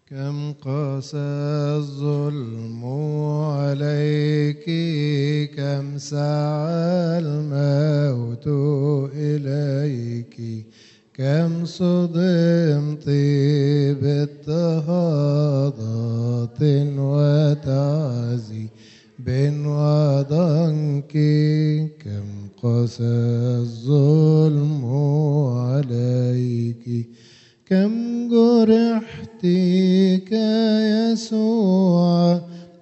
كم قسى الظلم عليك كم سعى الموت إليك كم صدمت باضطهادات وتعذيب وضنك كم قسى الظلم عليك كم جرحت كيسوع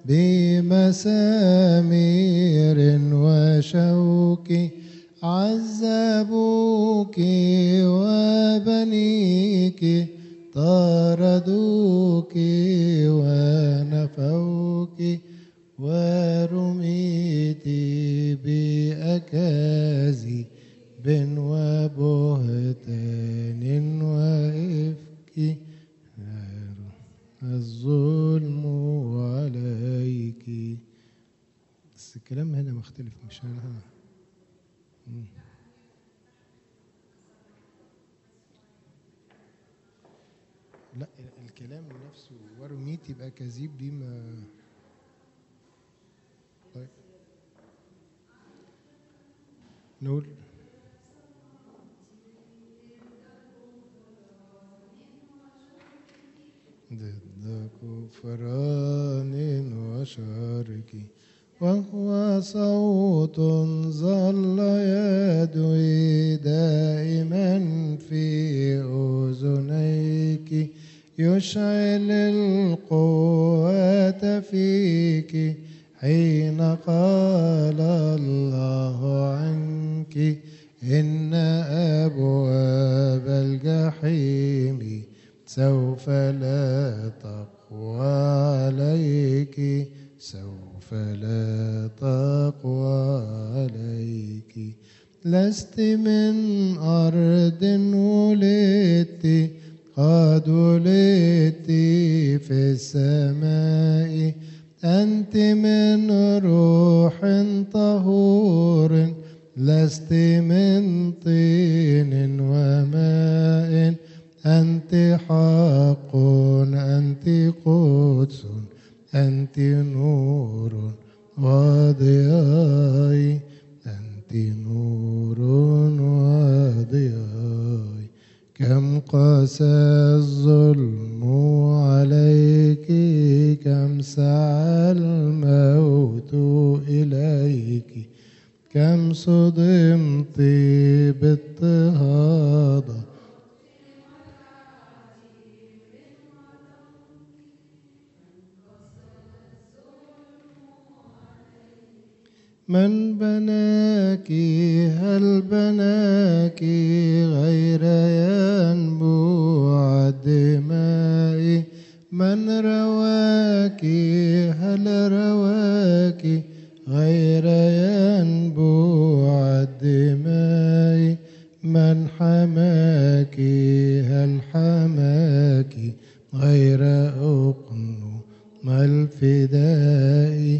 بمسامير وشوك عذبوك وبنيك طردوك ونفوك ورميت بأكاذيب وبهتان وإفك الظلم عليك بس الكلام هنا مختلف مش هنا لا الكلام نفسه ورميت يبقى كذيب دي ما طيب نقول ضد كفران وشرك وهو صوت ظل يدوي دائما في أذنيك يشعل القوة فيك حين قال الله عنك إن أبواب الجحيم سوف لا تقوى عليك سوف لا تقوى عليك لست من أرض ولدت قد ولدت في السماء أنت من روح طهور لست من طين وماء أنت حق أنت قدس أنت نور وضياء أنت نور وضياء كم قسى الظلم عليك كم سعى الموت إليك كم صدمت باضطهاد من بناك هل بناك غير ينبوع الدماء من رواك هل رواك غير ينبوع الدماء من حماك هل حماك غير أقنو ما الفداء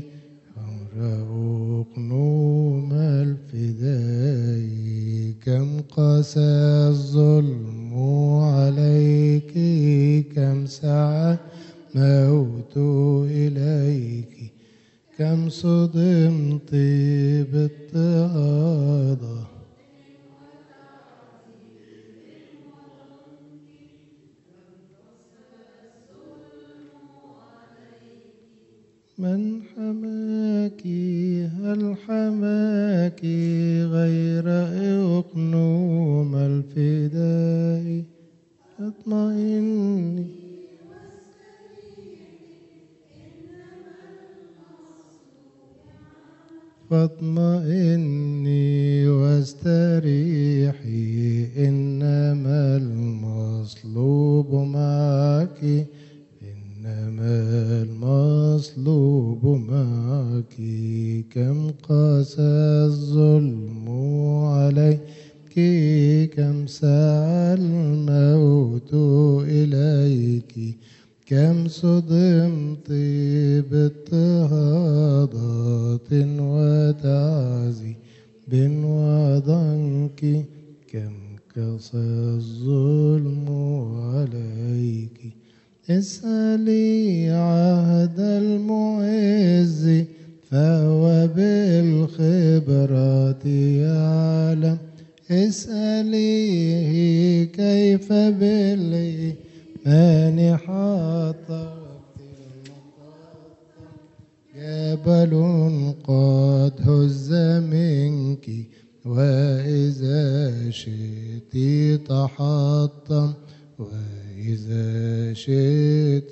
رؤقنوم الفداء كم قسى الظلم عليك كم سعى موت إليك كم صدمت باضطهاد من حماك هل حماك غير إقنوم الفداء اطمئني فاطمئني واستريحي إنما المصلوب معك إنما المصلوب معك كم قسى الظلم عليك كم سعى الموت إليك كم صدمت باضطهادات وتعذيب وضنك كم قسى الظلم عليك اسألي عهد المعز فهو بالخبرات يعلم اسأليه كيف بالإيمان حاط وقت المقاطع جبل قد هز منك وإذا شئت تحطم وإذا شئت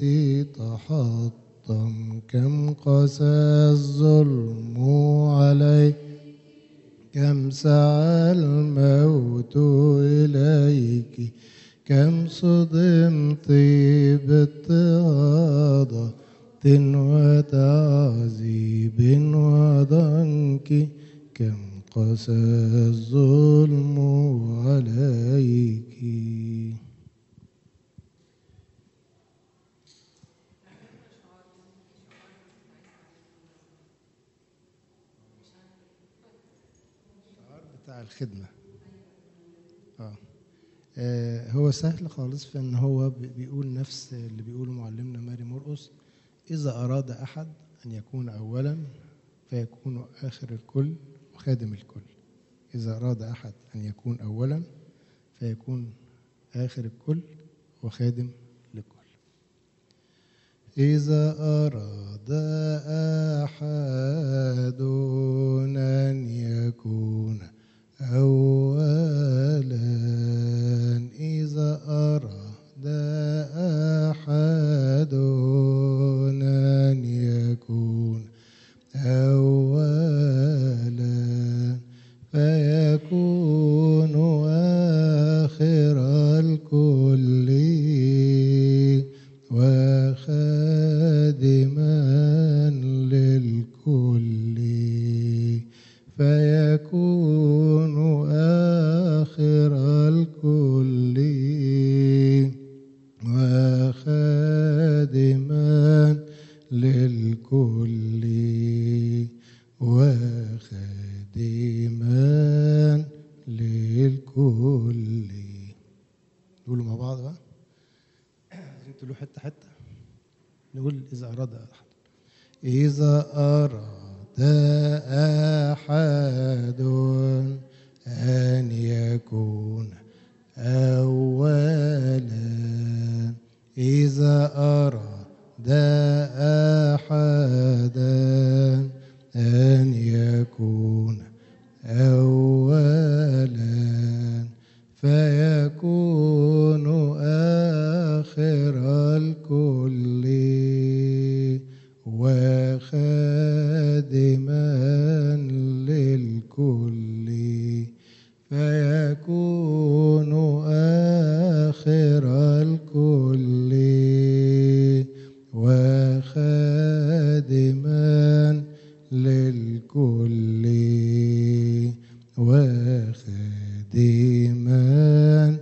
تحطم كم قسى الظلم عليك كم سعى الموت إليك كم صدمت باضطهاد وتعذيب وضنك كم قسى الظلم عليك بتاع الخدمة آه. آه هو سهل خالص في ان هو بي- بيقول نفس اللي بيقوله معلمنا ماري مرقس اذا اراد احد ان يكون اولا فيكون اخر الكل وخادم الكل اذا اراد احد ان يكون اولا فيكون اخر الكل وخادم للكل إذا أراد أحد أن يكون أولا إذا أراد أحد أن يكون أولا فيكون آخر الكل وخادما للكل فيكون آخر الكل وخادما للكل وخادما للكل نقولوا مع بعض بقى عايزين تقولوا حته حته نقول اذا اراد احد اذا اراد احد ان يكون اولا اذا اراد احدا ان يكون اولا فيكون آخر الكل وخادما للكل فيكون آخر الكل وخادما للكل وخادما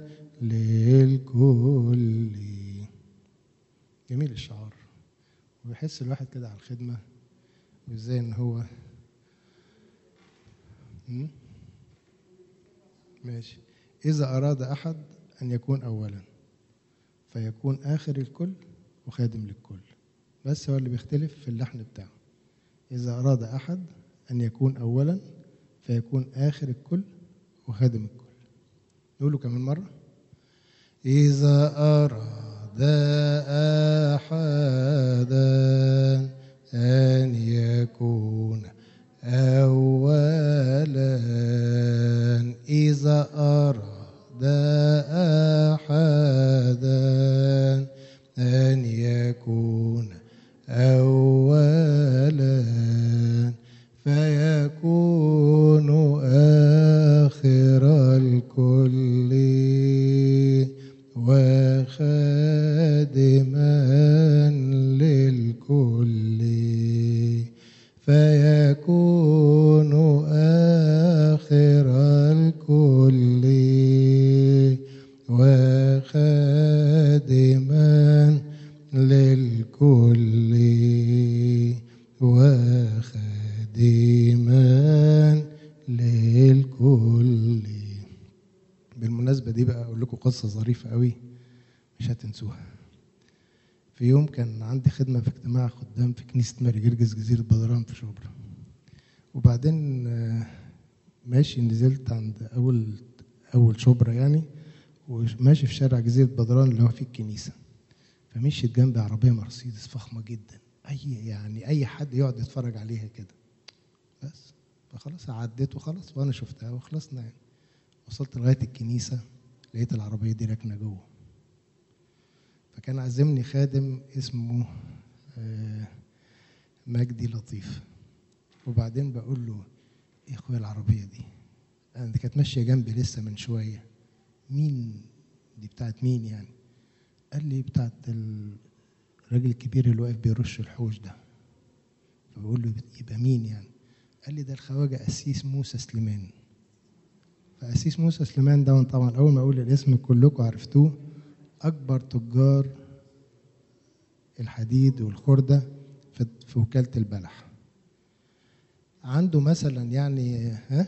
للكل جميل الشعار وبيحس الواحد كده على الخدمة وازاي ان هو م? ماشي إذا أراد أحد أن يكون أولا فيكون آخر الكل وخادم للكل بس هو اللي بيختلف في اللحن بتاعه إذا أراد أحد أن يكون أولا فيكون آخر الكل وخادم الكل نقوله كمان مرة إذا أراد أحدا أن يكون أولا إذا أراد أحدا أن يكون أولا فيكون آخر الكل وخادما للكل فيكون آخر الكل وخادما للكل وخادما للكل بالمناسبة دي بقى أقول لكم قصة ظريفة قوي مش هتنسوها في يوم كان عندي خدمة في اجتماع خدام في كنيسة ماري جرجس جزيرة بدران في شبرا وبعدين آه، ماشي نزلت عند أول أول شبرا يعني وماشي في شارع جزيرة بدران اللي هو فيه الكنيسة فمشيت جنبي عربية مرسيدس فخمة جدا أي يعني أي حد يقعد يتفرج عليها كده بس فخلاص عديت وخلاص وأنا شفتها وخلصنا يعني وصلت لغاية الكنيسة لقيت العربية دي راكنة جوه فكان عازمني خادم اسمه آه، مجدي لطيف وبعدين بقول له ايه اخويا العربية دي انا دي كانت ماشية جنبي لسه من شوية مين دي بتاعت مين يعني قال لي بتاعت الراجل الكبير اللي واقف بيرش الحوش ده فبقول له يبقى مين يعني قال لي ده الخواجة قسيس موسى سليمان فقسيس موسى سليمان ده طبعا اول ما اقول الاسم كلكم عرفتوه اكبر تجار الحديد والخردة في في وكالة البلح عنده مثلا يعني ها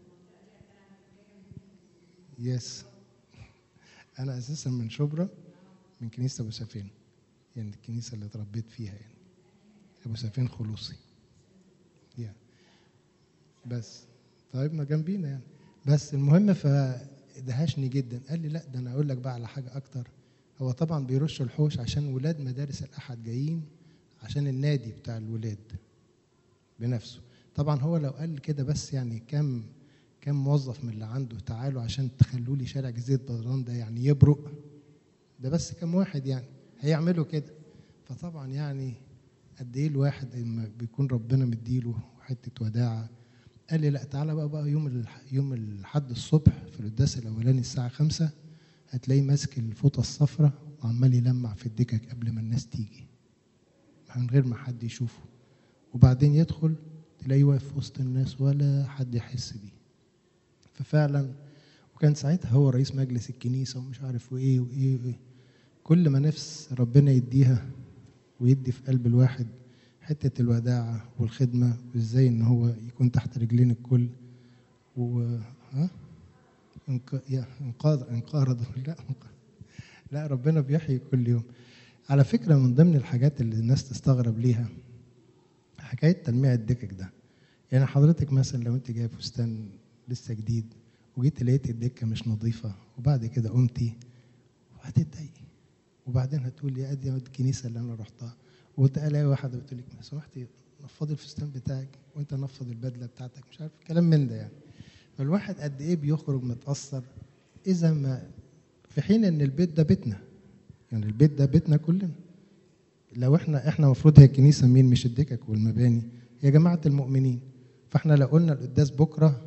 يس انا اساسا من شبرا من كنيسة ابو سفين يعني الكنيسة اللي اتربيت فيها يعني ابو سفين خلوصي يعني بس طيب ما جنبينا يعني بس المهم فدهشني جدا قال لي لا ده انا اقول لك بقى على حاجه اكتر هو طبعا بيرش الحوش عشان ولاد مدارس الاحد جايين عشان النادي بتاع الولاد بنفسه طبعا هو لو قال كده بس يعني كم كم موظف من اللي عنده تعالوا عشان تخلوا لي شارع جزيره بدران ده يعني يبرق ده بس كم واحد يعني هيعملوا كده فطبعا يعني قد ايه الواحد لما بيكون ربنا مديله حته وداعه قال لي لا تعالى بقى بقى يوم الح- يوم الحد الصبح في القداس الاولاني الساعه خمسة هتلاقيه ماسك الفوطه الصفراء وعمال يلمع في الدكك قبل ما الناس تيجي من غير ما حد يشوفه وبعدين يدخل تلاقيه واقف في وسط الناس ولا حد يحس بيه ففعلا وكان ساعتها هو رئيس مجلس الكنيسه ومش عارف وايه وايه وايه كل ما نفس ربنا يديها ويدي في قلب الواحد حتة الوداعة والخدمة وازاي ان هو يكون تحت رجلين الكل و ها انق- يا- انقاذ انقرض لا انق- لا ربنا بيحيي كل يوم على فكرة من ضمن الحاجات اللي الناس تستغرب ليها حكاية تلميع الدكك ده يعني حضرتك مثلا لو انت جايب فستان لسه جديد وجيت لقيت الدكة مش نظيفة وبعد كده قمتي هتتضايقي وبعدين هتقول يا ادي الكنيسة اللي انا رحتها وتلاقي واحدة بتقول لك لو سمحتي نفضي الفستان بتاعك وانت نفض البدلة بتاعتك مش عارف كلام من ده يعني فالواحد قد ايه بيخرج متأثر اذا ما في حين ان البيت ده بيتنا يعني البيت ده بيتنا كلنا لو احنا احنا المفروض هي الكنيسه مين مش الدكك والمباني يا جماعه المؤمنين فاحنا لو قلنا القداس بكره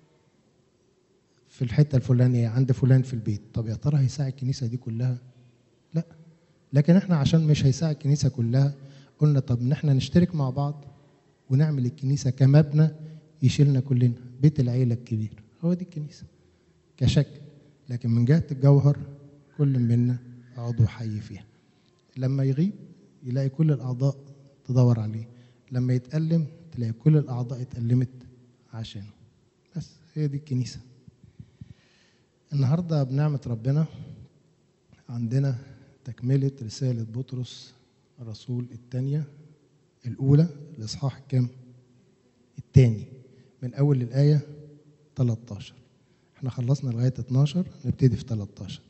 في الحته الفلانيه عند فلان في البيت طب يا ترى هيساعد الكنيسه دي كلها لا لكن احنا عشان مش هيساعد الكنيسه كلها قلنا طب ان احنا نشترك مع بعض ونعمل الكنيسه كمبنى يشيلنا كلنا بيت العيله الكبير هو دي الكنيسه كشكل لكن من جهه الجوهر كل منا عضو حي فيها لما يغيب يلاقي كل الاعضاء تدور عليه لما يتألم تلاقي كل الاعضاء اتألمت عشانه بس هي دي الكنيسه النهارده بنعمه ربنا عندنا تكمله رساله بطرس الرسول الثانيه الاولى الاصحاح الكام الثاني من اول الايه 13 احنا خلصنا لغايه 12 نبتدي في 13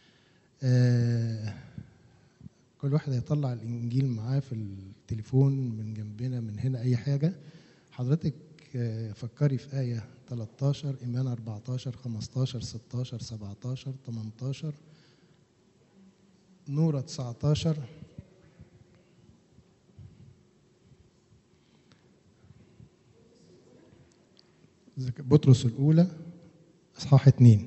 آه كل واحد هيطلع الانجيل معاه في التليفون من جنبنا من هنا اي حاجه حضرتك آه، فكري في ايه 13 ايمان 14 15 16 17 18 نورة 19 زك- بطرس الأولى إصحاح اتنين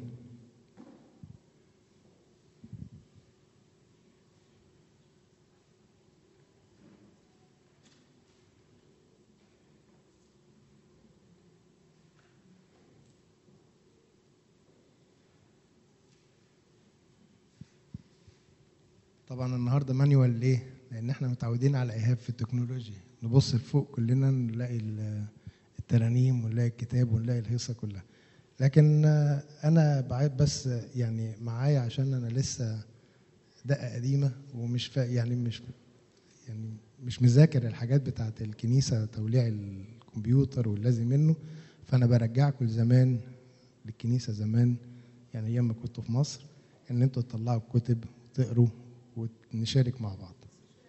طبعا النهارده مانيوال ليه؟ لان احنا متعودين على ايهاب في التكنولوجيا نبص لفوق كلنا نلاقي ال- الترانيم ونلاقي الكتاب ونلاقي الهيصه كلها لكن آه، انا بعيد بس يعني معايا عشان انا لسه دقه قديمه ومش فا يعني مش يعني مش مذاكر الحاجات بتاعت الكنيسه توليع الكمبيوتر واللازم منه فانا برجعكم لزمان للكنيسه زمان يعني ايام ما كنتوا في مصر ان انتوا تطلعوا الكتب وتقروا ونشارك مع بعض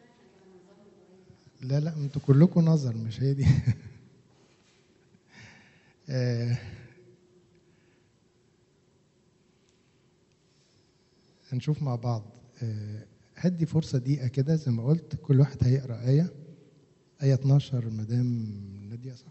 لا لا انتوا كلكم نظر مش هي دي آه، هنشوف مع بعض آه، هدي فرصة دقيقة كده زي ما قلت كل واحد هيقرأ آية آية 12 مدام نادية صح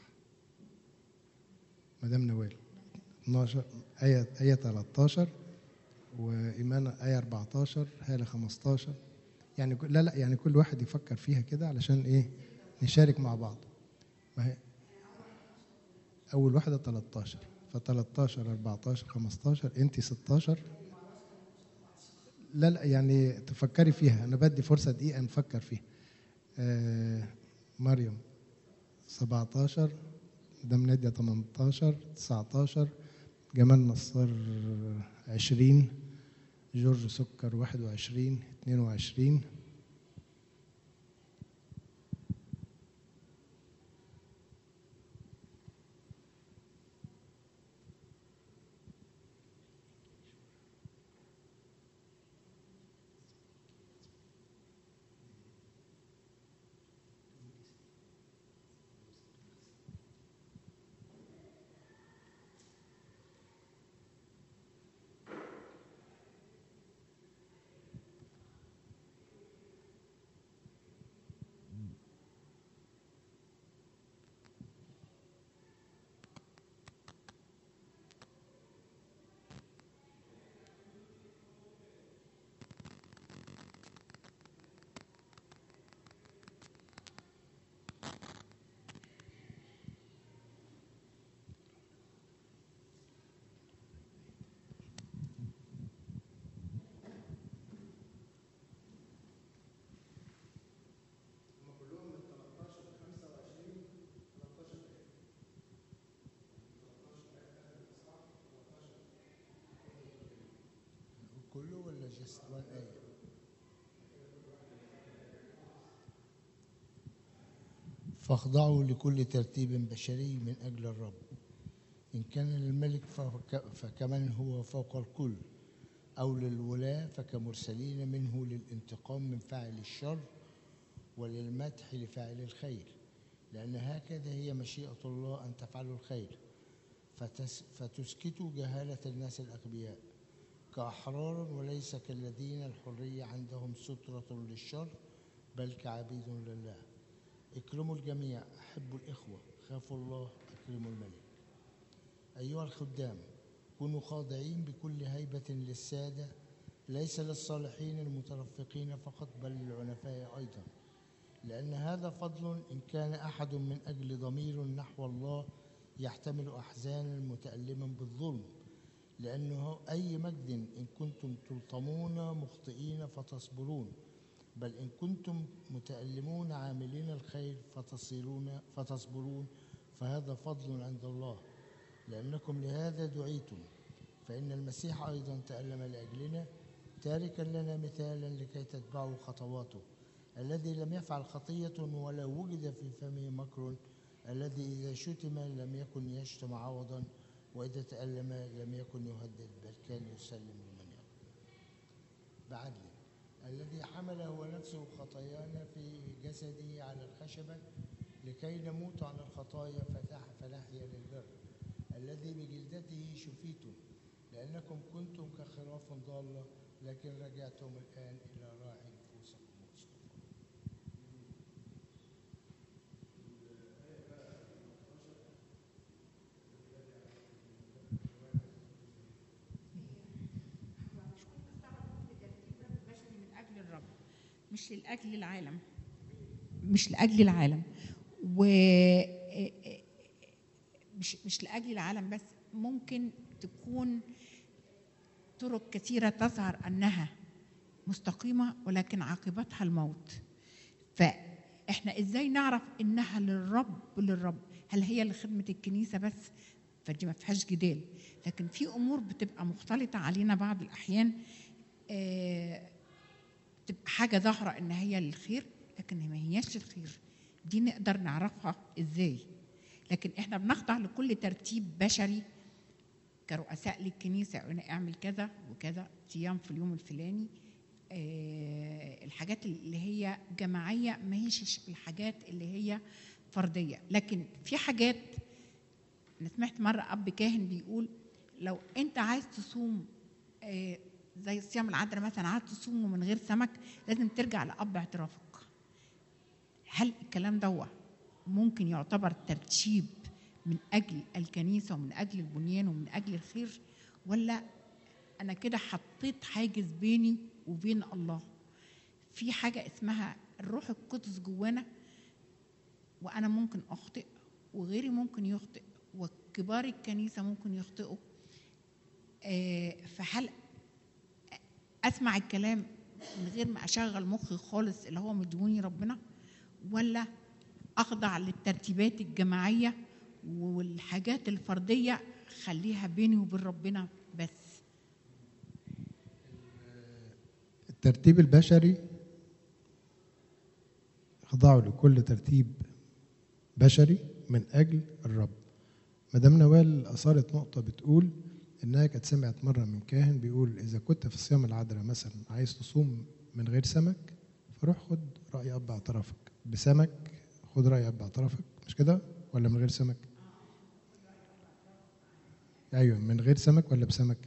مدام نوال 12 آية آية 13 وإيمان آية 14 هالة 15 يعني كل- لا لا يعني كل واحد يفكر فيها كده علشان إيه نشارك مع بعض ما هي أول واحدة 13 ف 13 14 15 أنت 16 لا لا يعني تفكري فيها أنا بدي فرصة دقيقة نفكر فيها آه مريم 17 مدام نادية 18 19 جمال نصار 20 جورج سكر 21 22 كله ولا جست وان آية؟ فاخضعوا لكل ترتيب بشري من أجل الرب إن كان للملك فك- فكمن هو فوق الكل أو للولاة فكمرسلين منه للانتقام من فاعل الشر وللمدح لفاعل الخير لأن هكذا هي مشيئة الله أن تفعلوا الخير فتس فتسكتوا جهالة الناس الأغبياء كأحرار وليس كالذين الحرية عندهم سترة للشر بل كعبيد لله اكرموا الجميع احبوا الإخوة خافوا الله اكرموا الملك أيها الخدام كونوا خاضعين بكل هيبة للسادة ليس للصالحين المترفقين فقط بل للعنفاء أيضا لأن هذا فضل إن كان أحد من أجل ضمير نحو الله يحتمل أحزانا متألما بالظلم لأنه أي مجد إن كنتم تلطمون مخطئين فتصبرون بل إن كنتم متألمون عاملين الخير فتصيرون فتصبرون فهذا فضل عند الله لأنكم لهذا دعيتم فإن المسيح أيضا تألم لأجلنا تاركا لنا مثالا لكي تتبعوا خطواته الذي لم يفعل خطية ولا وجد في فمه مكر الذي إذا شتم لم يكن يشتم عوضا وإذا تألم لم يكن يهدد بل كان يسلم لمن يقتل بعدل الذي حمل هو نفسه خطايانا في جسده على الخشبة لكي نموت على الخطايا فتح فنحيا للبر الذي بجلدته شفيتم لأنكم كنتم كخراف ضالة لكن رجعتم الآن إلى راعي نفوسكم مصطفى بشري من اجل الرب مش لاجل العالم مش لاجل العالم و مش مش لاجل العالم بس ممكن تكون طرق كثيره تظهر انها مستقيمه ولكن عاقبتها الموت فاحنا ازاي نعرف انها للرب للرب هل هي لخدمه الكنيسه بس فدي ما فيهاش جدال لكن في امور بتبقى مختلطه علينا بعض الاحيان آه، تبقى حاجه ظاهره ان هي للخير لكن ما هياش الخير دي نقدر نعرفها ازاي لكن احنا بنخضع لكل ترتيب بشري كرؤساء للكنيسه قلنا اعمل كذا وكذا صيام في اليوم الفلاني آه الحاجات اللي هي جماعيه ما هيش الحاجات اللي هي فرديه لكن في حاجات انا سمعت مره اب كاهن بيقول لو انت عايز تصوم آه زي صيام العذراء مثلا عايز تصومه من غير سمك لازم ترجع لاب اعترافك هل الكلام ده ممكن يعتبر ترتيب من اجل الكنيسه ومن اجل البنيان ومن اجل الخير ولا انا كده حطيت حاجز بيني وبين الله في حاجه اسمها الروح القدس جوانا وانا ممكن اخطئ وغيري ممكن يخطئ وكبار الكنيسه ممكن يخطئوا آه فهل اسمع الكلام من غير ما اشغل مخي خالص اللي هو مديوني ربنا ولا اخضع للترتيبات الجماعيه والحاجات الفرديه خليها بيني وبين ربنا بس الترتيب البشري خضعوا لكل ترتيب بشري من اجل الرب مدام نوال اثارت نقطه بتقول انها كانت سمعت مره من كاهن بيقول اذا كنت في صيام العذراء مثلا عايز تصوم من غير سمك فروح خد راي اب اعترافك بسمك خد راي اب اعترافك مش كده ولا من غير سمك ايوه من غير سمك ولا بسمك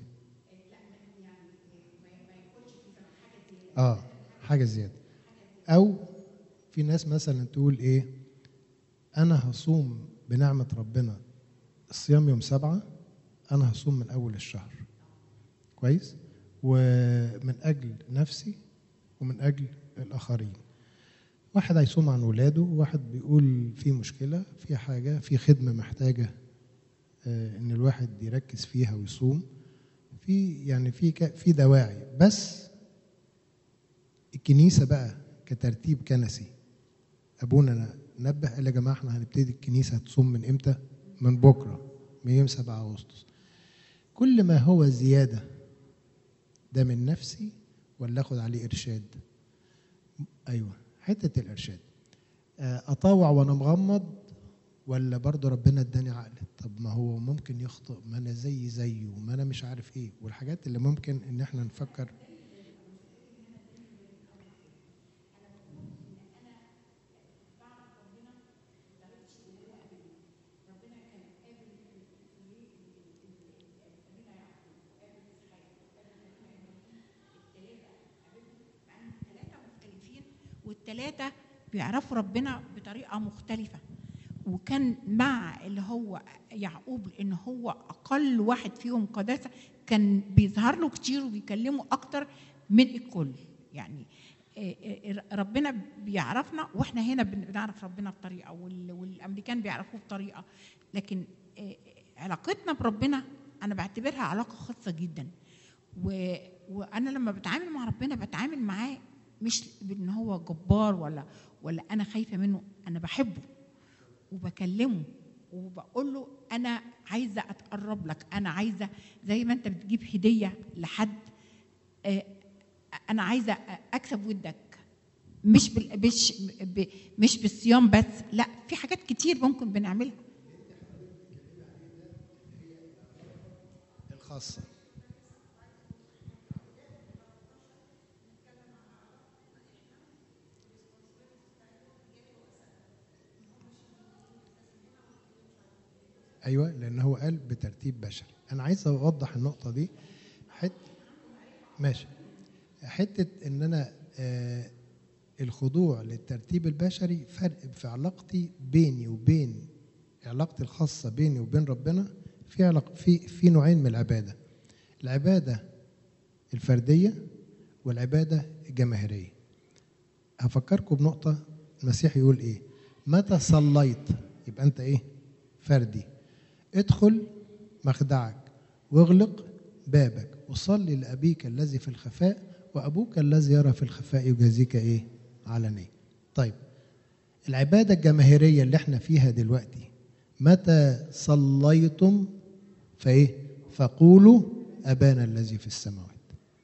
اه حاجه زياده او في ناس مثلا تقول ايه انا هصوم بنعمه ربنا الصيام يوم سبعة انا هصوم من اول الشهر كويس ومن اجل نفسي ومن اجل الاخرين واحد هيصوم عن ولاده وواحد بيقول في مشكله في حاجه في خدمه محتاجه آه، ان الواحد يركز فيها ويصوم في يعني في ك- في دواعي بس الكنيسه بقى كترتيب كنسي ابونا نبه قال يا جماعه احنا هنبتدي الكنيسه تصوم من امتى؟ من بكره من يوم 7 اغسطس كل ما هو زياده ده من نفسي ولا اخد عليه ارشاد؟ ايوه حته الارشاد آه، اطاوع وانا مغمض ولا برضه ربنا اداني عقل طب ما هو ممكن يخطئ ما انا زي زيه ما انا مش عارف ايه والحاجات اللي ممكن ان احنا نفكر ثلاثة مختلفين والثلاثة بيعرفوا ربنا بطريقة مختلفة وكان مع اللي هو يعقوب لأن هو أقل واحد فيهم قداسة كان بيظهر له كتير وبيكلمه أكتر من الكل يعني آه، آه، ربنا بيعرفنا واحنا هنا بن- بنعرف ربنا بطريقه وال- والامريكان بيعرفوه بطريقه لكن آه، علاقتنا بربنا انا بعتبرها علاقه خاصه جدا و... وانا لما بتعامل مع ربنا بتعامل معاه مش بان هو جبار ولا ولا انا خايفه منه انا بحبه وبكلمه وبقول له انا عايزه اتقرب لك انا عايزه زي ما انت بتجيب هديه لحد آه، انا عايزه اكسب ودك مش بال... مش ب... مش بالصيام بس لا في حاجات كتير ممكن بنعملها الخاصه ايوه لان هو قال بترتيب بشري انا عايز اوضح النقطه دي حته ماشي حته ان انا آه الخضوع للترتيب البشري فرق في علاقتي بيني وبين علاقتي الخاصه بيني وبين ربنا في علاقه في في نوعين من العباده العباده الفرديه والعباده الجماهيريه هفكركم بنقطه المسيح يقول ايه متى صليت يبقى انت ايه فردي ادخل مخدعك واغلق بابك وصلي لأبيك الذي في الخفاء وأبوك الذي يرى في الخفاء يجازيك إيه علنيا طيب العبادة الجماهيرية اللي احنا فيها دلوقتي متى صليتم فإيه فقولوا أبانا الذي في السماوات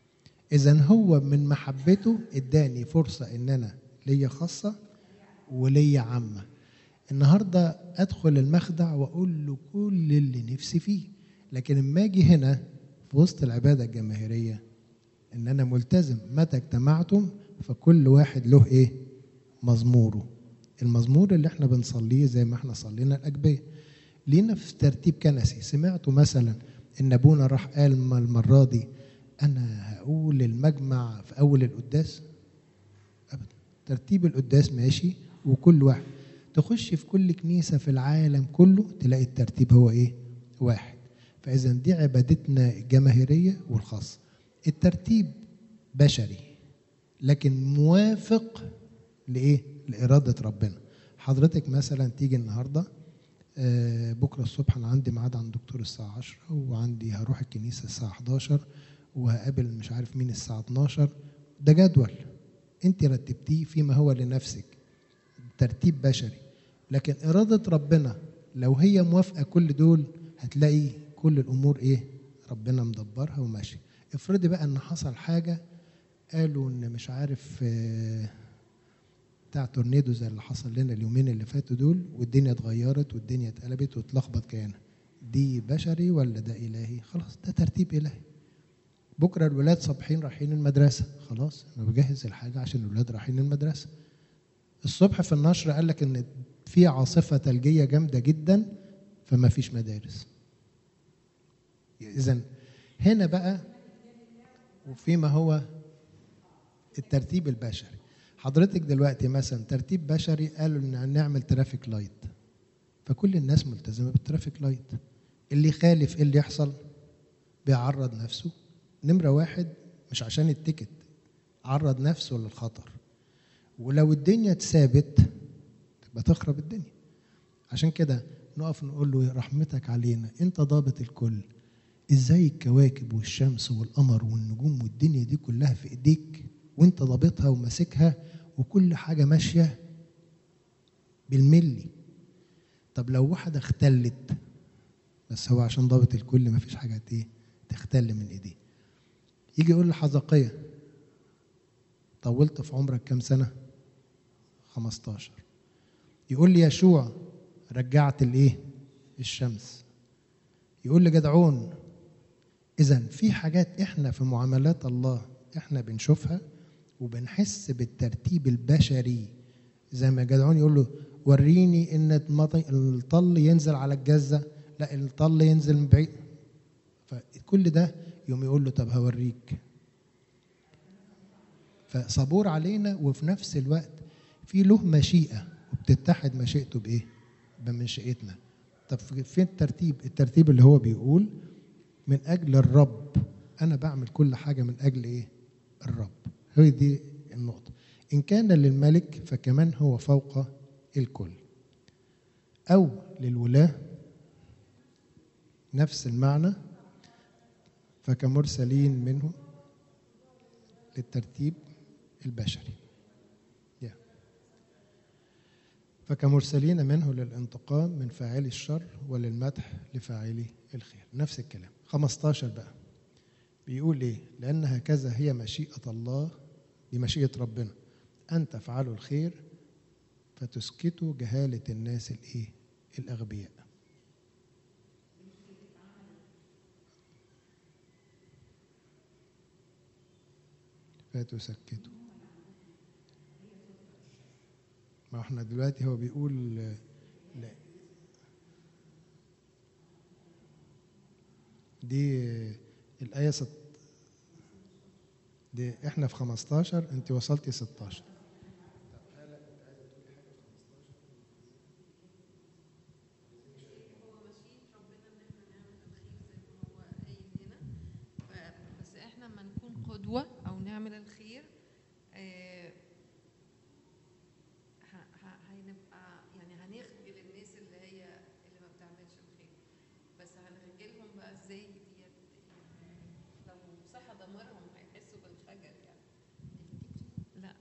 اذا هو من محبته اداني فرصه ان انا ليا خاصه وليا عامه النهارده ادخل المخدع واقول له كل اللي نفسي فيه لكن اما اجي هنا في وسط العباده الجماهيريه ان انا ملتزم متى اجتمعتم فكل واحد له ايه مزموره المزمور اللي احنا بنصليه زي ما احنا صلينا الاجبيه لينا في ترتيب كنسي سمعتوا مثلا ان ابونا راح قال المره دي انا هقول المجمع في اول القداس ابدا ترتيب القداس ماشي وكل واحد تخش في كل كنيسه في العالم كله تلاقي الترتيب هو ايه واحد فاذا دي عبادتنا الجماهيريه والخاصه الترتيب بشري لكن موافق لايه لاراده ربنا حضرتك مثلا تيجي النهارده آه، بكره الصبح انا عندي ميعاد عند الدكتور الساعه 10 وعندي هروح الكنيسه الساعه 11 وهقابل مش عارف مين الساعه 12 ده جدول انت رتبتيه فيما هو لنفسك ترتيب بشري لكن اراده ربنا لو هي موافقه كل دول هتلاقي كل الامور ايه ربنا مدبرها وماشي افرضي بقى ان حصل حاجه قالوا ان مش عارف آه، بتاع تورنيدو زي اللي حصل لنا اليومين اللي فاتوا دول والدنيا اتغيرت والدنيا اتقلبت واتلخبط كيانها دي بشري ولا ده الهي خلاص ده ترتيب الهي بكره الولاد صبحين رايحين المدرسه خلاص انا بجهز الحاجه عشان الولاد رايحين المدرسه الصبح في النشر قال لك ان في عاصفه ثلجيه جامده جدا فما فيش مدارس اذا هنا بقى وفيما هو الترتيب البشري حضرتك دلوقتي مثلا ترتيب بشري قالوا ان هنعمل ترافيك لايت فكل الناس ملتزمه بالترافيك لايت اللي يخالف ايه اللي يحصل بيعرض نفسه نمره واحد مش عشان التيكت عرض نفسه للخطر ولو الدنيا اتثابت تبقى تخرب الدنيا عشان كده نقف نقول له يا رحمتك علينا انت ضابط الكل ازاي الكواكب والشمس والقمر والنجوم والدنيا دي كلها في ايديك وانت ضابطها وماسكها وكل حاجه ماشيه بالملي طب لو واحده اختلت بس هو عشان ضابط الكل ما فيش حاجه ايه تختل من ايديه يجي يقول لحزقية طولت في عمرك كام سنة 15 يقول لي يشوع رجعت الايه الشمس يقول لي جدعون اذا في حاجات احنا في معاملات الله احنا بنشوفها وبنحس بالترتيب البشري زي ما جدعون يقول له وريني ان المط- الطل ينزل على الجزه لا الطل ينزل من بعيد فكل ده يوم يقول له طب هوريك فصبور علينا وفي نفس الوقت في له مشيئه وبتتحد مشيئته بايه؟ بمشيئتنا طب في- فين الترتيب؟ الترتيب اللي هو بيقول من اجل الرب انا بعمل كل حاجه من اجل ايه؟ الرب هي دي النقطه ان كان للملك فكمان هو فوق الكل او للولاه نفس المعنى فكمرسلين منه للترتيب البشري yeah. فكمرسلين منه للانتقام من فاعلي الشر وللمدح لفاعلي الخير نفس الكلام 15 بقى بيقول ايه لان هكذا هي مشيئه الله دي مشيئه ربنا ان تفعلوا الخير فتسكتوا جهاله الناس الايه الاغبياء فتسكتوا ما احنا دلوقتي هو بيقول آه، لا دي آه، الآية ست دي احنا في 15 انت وصلتي 16 هو مشيئة ربنا ان احنا نعمل الخير زي ما هو قايل هنا ف- بس احنا لما نكون قدوة او نعمل الخير آه، ه- ه- هنبقى يعني هنخجل الناس اللي هي اللي ما بتعملش الخير بس هنخجلهم بقى ازاي ديت لو صح ضميرهم هيحسوا بالخجل يعني لا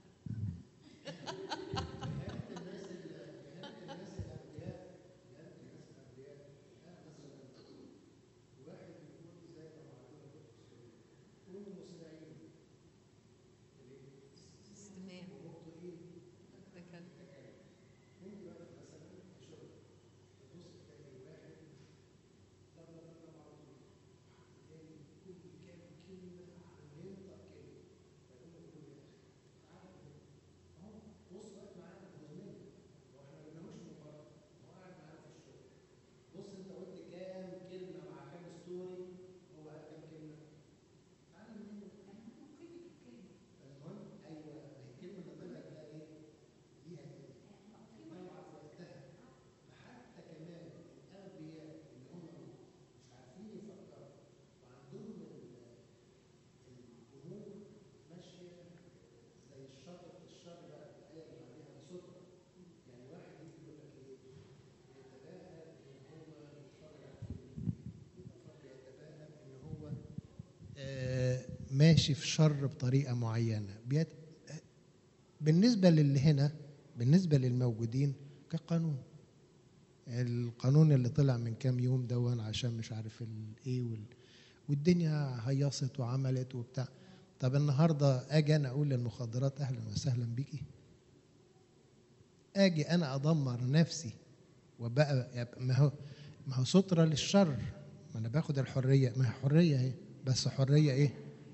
ماشي في شر بطريقه معينه بيت... بالنسبه للي هنا بالنسبه للموجودين كقانون القانون اللي طلع من كام يوم دون عشان مش عارف الايه وال... والدنيا هيصت وعملت وبتاع طب النهارده اجي انا اقول للمخدرات اهلا وسهلا بيكي اجي انا ادمر نفسي وبقى يبقى- ما هو ما هو سترة للشر ما انا باخد الحريه ما هي حريه اهي بس حريه ايه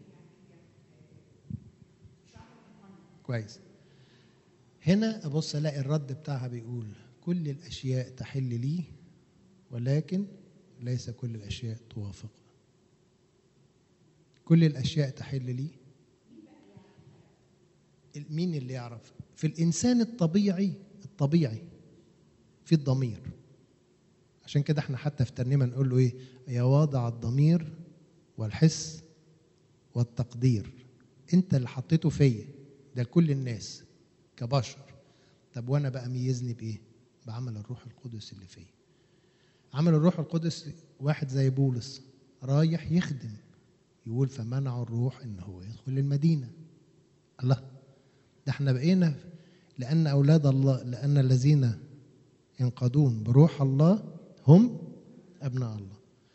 كويس هنا ابص الاقي الرد بتاعها بيقول كل الاشياء تحل لي ولكن ليس كل الاشياء توافق كل الاشياء تحل لي مين اللي يعرف في الانسان الطبيعي الطبيعي في الضمير عشان كده احنا حتى في ترنيمه نقول له ايه يا واضع الضمير والحس والتقدير انت اللي حطيته فيا ده لكل الناس كبشر طب وانا بقى ميزني بايه بعمل الروح القدس اللي فيا عمل الروح القدس واحد زي بولس رايح يخدم يقول فمنعوا الروح ان هو يدخل المدينه الله ده احنا بقينا لان اولاد الله لان الذين ينقضون بروح الله هم ابناء الله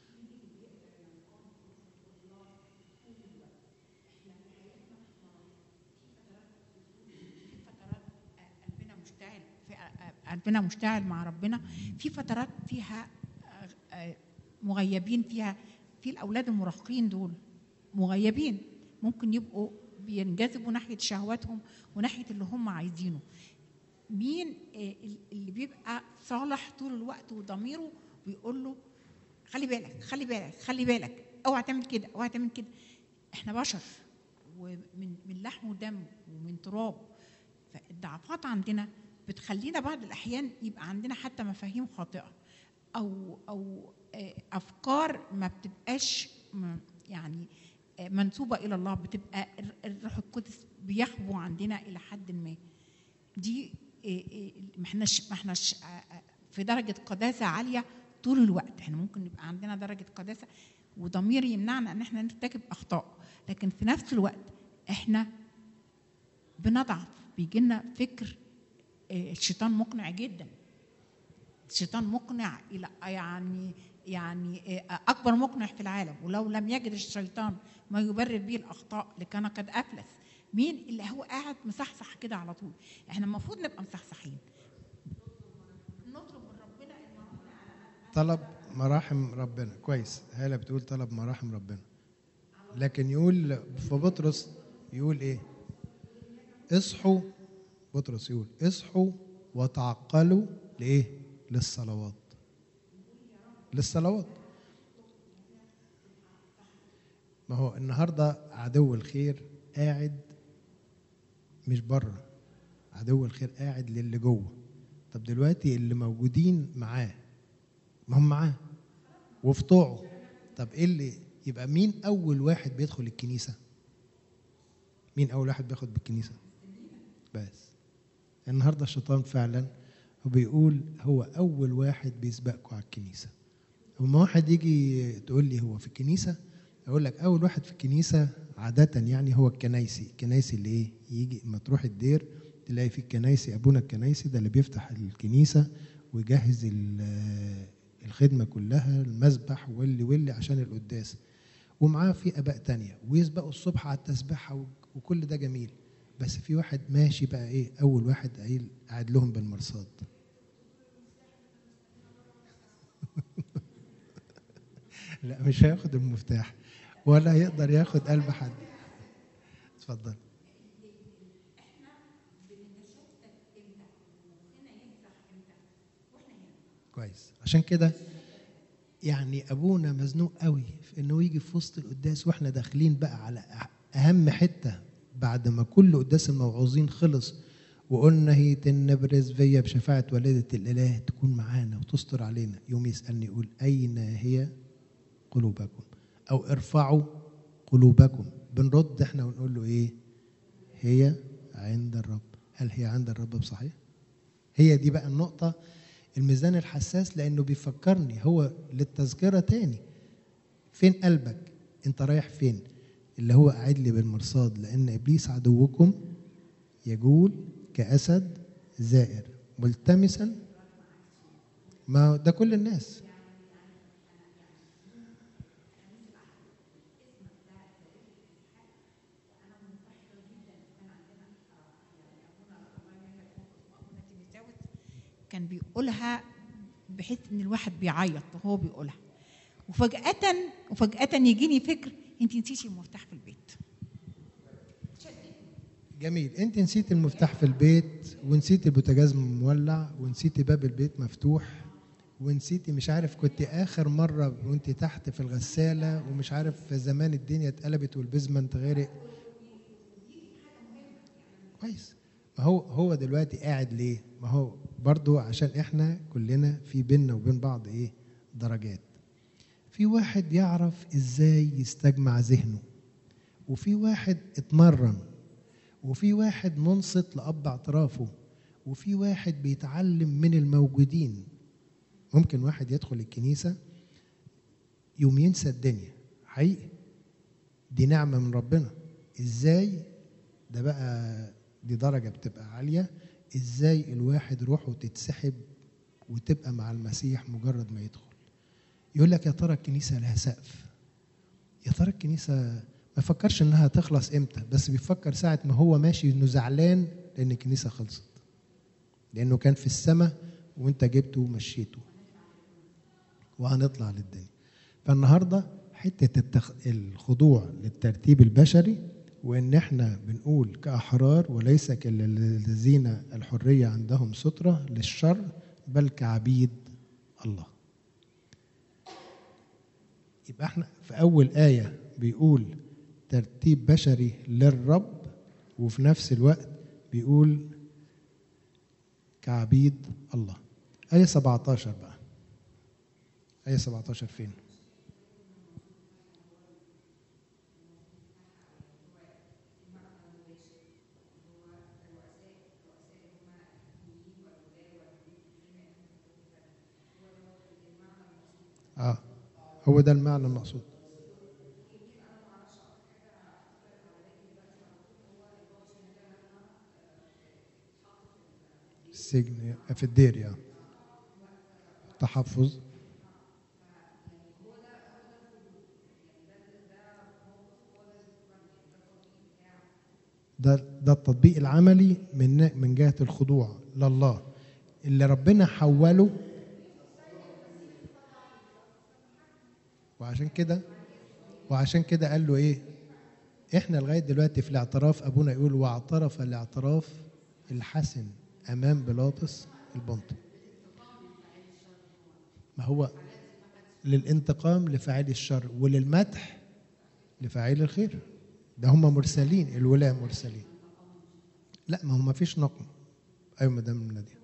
في فترات قلبنا مشتعل في قلبنا مشتعل مع ربنا في فترات فيها آه، آه، مغيبين فيها في الاولاد المراهقين دول مغيبين ممكن يبقوا بينجذبوا ناحيه شهواتهم وناحيه اللي هم عايزينه مين آه، اللي بيبقى صالح طول الوقت وضميره بيقول له خلي بالك خلي بالك خلي بالك اوعى تعمل كده اوعى تعمل كده احنا بشر ومن من لحم ودم ومن تراب فالضعفات عندنا بتخلينا بعض الاحيان يبقى عندنا حتى مفاهيم خاطئه او او آه، افكار ما بتبقاش م- يعني آه، منسوبه الى الله بتبقى الر- الروح القدس بيحبو عندنا الى حد ما دي آه، آه، ما احناش ما احناش آه، آه، في درجه قداسه عاليه طول الوقت احنا ممكن يبقى عندنا درجه قداسه وضمير يمنعنا ان احنا نرتكب اخطاء لكن في نفس الوقت احنا بنضعف بيجي لنا فكر آه، الشيطان مقنع جدا الشيطان مقنع الى يعني يعني آه، اكبر مقنع في العالم ولو لم يجد الشيطان ما يبرر به الاخطاء لكان قد افلس مين اللي هو قاعد مصحصح كده على طول احنا المفروض نبقى مصحصحين نطلب من ربنا ان ربنا طلب مراحم ربنا كويس هالة بتقول طلب مراحم ربنا لكن يقول في بطرس يقول ايه اصحوا بطرس يقول اصحوا وتعقلوا لايه للصلوات للصلوات ما هو النهارده عدو الخير قاعد مش بره عدو الخير قاعد للي جوه طب دلوقتي اللي موجودين معاه ما هم معاه وفي طوعه طب ايه اللي يبقى مين اول واحد بيدخل الكنيسه مين اول واحد بياخد بالكنيسه بس النهارده الشيطان فعلا وبيقول هو اول واحد بيسبقكم على الكنيسه وما واحد يجي تقول لي هو في الكنيسه اقول لك اول واحد في الكنيسه عاده يعني هو الكنايسي الكنايسي اللي ايه يجي اما تروح الدير تلاقي في الكنايسي ابونا الكنايسي ده اللي بيفتح الكنيسه ويجهز ال- الخدمه كلها المذبح واللي واللي عشان القداس ومعاه في اباء تانية ويسبقوا الصبح على التسبيحه و- وكل ده جميل بس في واحد ماشي بقى ايه اول واحد قايل قاعد لهم بالمرصاد لا مش هياخد المفتاح ولا هيقدر ياخد قلب حد اتفضل كويس عشان كده يعني ابونا مزنوق قوي في انه يجي في وسط القداس واحنا داخلين بقى على أه- اهم حته بعد ما كل قداس الموعوظين خلص وقلنا هي تنبرز فيا بشفاعة والدة الإله تكون معانا وتستر علينا يوم يسألني يقول أين هي قلوبكم أو ارفعوا قلوبكم بنرد احنا ونقول له إيه هي عند الرب هل هي عند الرب بصحيح هي دي بقى النقطة الميزان الحساس لأنه بيفكرني هو للتذكرة تاني فين قلبك انت رايح فين اللي هو قاعد لي بالمرصاد لان ابليس عدوكم يجول كاسد زائر ملتمسا ما ده كل الناس كان بيقولها بحيث ان الواحد بيعيط وهو بيقولها وفجأة وفجأة يجيني فكر انت نسيتي المفتاح في البيت جميل انت نسيت المفتاح في البيت ونسيت البوتاجاز مولع ونسيت باب البيت مفتوح ونسيتي مش عارف كنت اخر مره وانت تحت في الغساله ومش عارف زمان الدنيا اتقلبت والبيزمنت غرق كويس ما هو هو دلوقتي قاعد ليه ما هو برضو عشان احنا كلنا في بيننا وبين بعض ايه درجات في واحد يعرف ازاي يستجمع ذهنه وفي واحد اتمرن وفي واحد منصت لأب اعترافه وفي واحد بيتعلم من الموجودين ممكن واحد يدخل الكنيسة يوم ينسى الدنيا حقيقي دي نعمة من ربنا ازاي ده بقى دي درجة بتبقى عالية ازاي الواحد روحه تتسحب وتبقى مع المسيح مجرد ما يدخل يقول لك يا ترى الكنيسة لها سقف يا ترى الكنيسة ما يفكرش انها تخلص امتى بس بيفكر ساعة ما هو ماشي انه زعلان لان الكنيسة خلصت لانه كان في السماء وانت جبته ومشيته وهنطلع للدنيا فالنهاردة حتة التخ... الخضوع للترتيب البشري وان احنا بنقول كأحرار وليس كالذين الحرية عندهم سترة للشر بل كعبيد الله يبقى احنا في أول آية بيقول ترتيب بشري للرب وفي نفس الوقت بيقول كعبيد الله آية 17 بقى آية 17 فين؟ اه هو ده المعنى المقصود السجن في الدير يعني تحفظ ده ده التطبيق العملي من من جهه الخضوع لله اللي ربنا حوله وعشان كده وعشان كده قال له ايه احنا لغايه دلوقتي في الاعتراف ابونا يقول واعترف الاعتراف الحسن امام بيلاطس البنطي ما هو للانتقام لفاعل الشر وللمدح لفاعل الخير ده هم مرسلين الولاة مرسلين لا ما هو ما فيش نقم ايوه مدام ناديه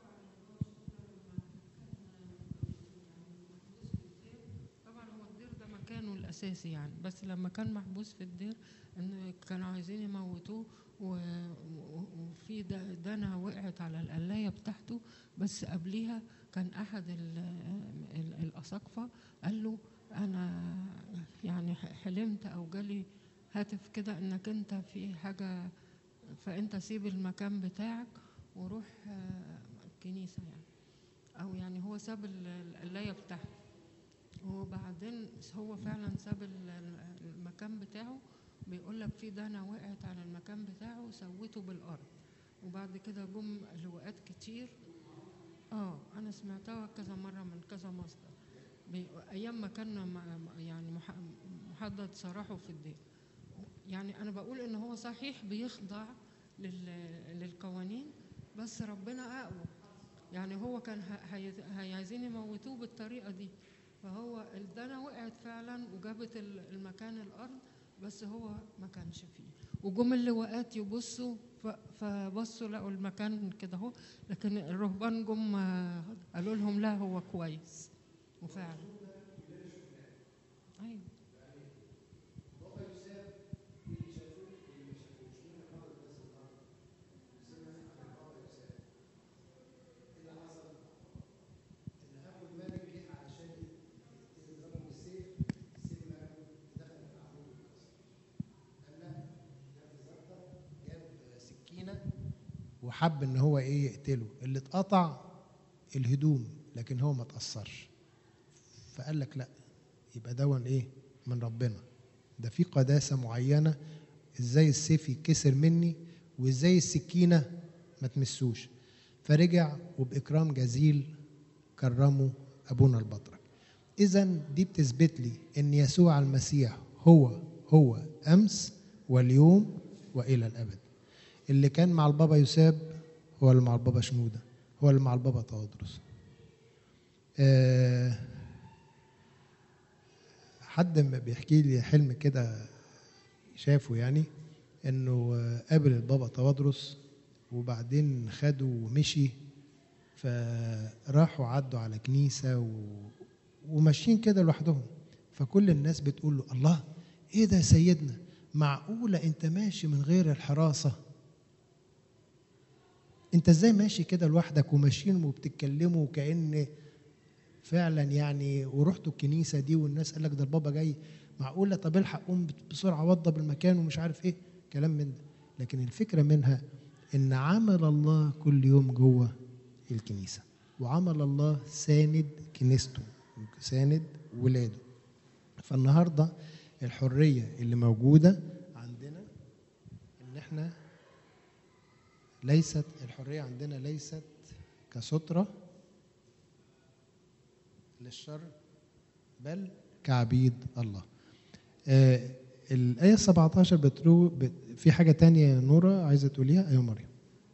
طبعا هو الدير ده مكانه الاساسي يعني بس لما كان محبوس في الدير ان كانوا عايزين يموتوه و- و- وفي د- دنا وقعت على القلايه بتاعته بس قبليها كان احد ال- ال- الاساقفه قال له انا يعني ح- حلمت او جالي هاتف كده انك انت في حاجه فانت سيب المكان بتاعك وروح آه، الكنيسه يعني او يعني هو ساب ال- القلايه بتاعته وبعدين هو فعلا ساب ال- ال- المكان بتاعه بيقول لك في دهنة وقعت على المكان بتاعه وسوته بالأرض وبعد كده جم لواءات كتير اه انا سمعتها كذا مره من كذا مصدر بي- ايام ما كان م- يعني مح- محدد سراحه في الدين يعني انا بقول ان هو صحيح بيخضع لل- للقوانين بس ربنا اقوى يعني هو كان ه- هي- هي- عايزين يموتوه بالطريقه دي فهو الدنا وقعت فعلا وجابت ال- المكان الارض بس هو ما كانش فيه وجم اللواءات يبصوا ف- فبصوا لقوا المكان كده اهو لكن الرهبان جم آه، قالوا لهم لا هو كويس وفعلا ايوه وحب ان هو ايه يقتله اللي اتقطع الهدوم لكن هو ما تاثرش فقال لك لا يبقى دون ايه من ربنا ده في قداسه معينه ازاي السيف يتكسر مني وازاي السكينه ما تمسوش فرجع وباكرام جزيل كرمه ابونا البطرك اذا دي بتثبت لي ان يسوع المسيح هو هو امس واليوم والى الابد اللي كان مع البابا يساب هو اللي مع البابا شنوده هو اللي مع البابا تواضرس آه حد ما بيحكي لي حلم كده شافه يعني انه آه، قابل البابا تواضرس وبعدين خده ومشي فراحوا عدوا على كنيسة و... وماشيين كده لوحدهم فكل الناس بتقول له الله ايه ده يا سيدنا معقولة انت ماشي من غير الحراسة انت ازاي ماشي كده لوحدك وماشيين وبتتكلموا وكأن فعلا يعني ورحتوا الكنيسة دي والناس قال لك ده البابا جاي معقولة طب الحق قوم بسرعة وضب المكان ومش عارف ايه كلام من ده لكن الفكرة منها ان عمل الله كل يوم جوه الكنيسة وعمل الله ساند كنيسته ساند ولاده فالنهارده الحرية اللي موجودة عندنا ان احنا ليست الحرية عندنا ليست كسترة للشر بل كعبيد الله آه الآية 17 بترو بت في حاجة تانية يا نورة عايزة تقوليها أيوة مريم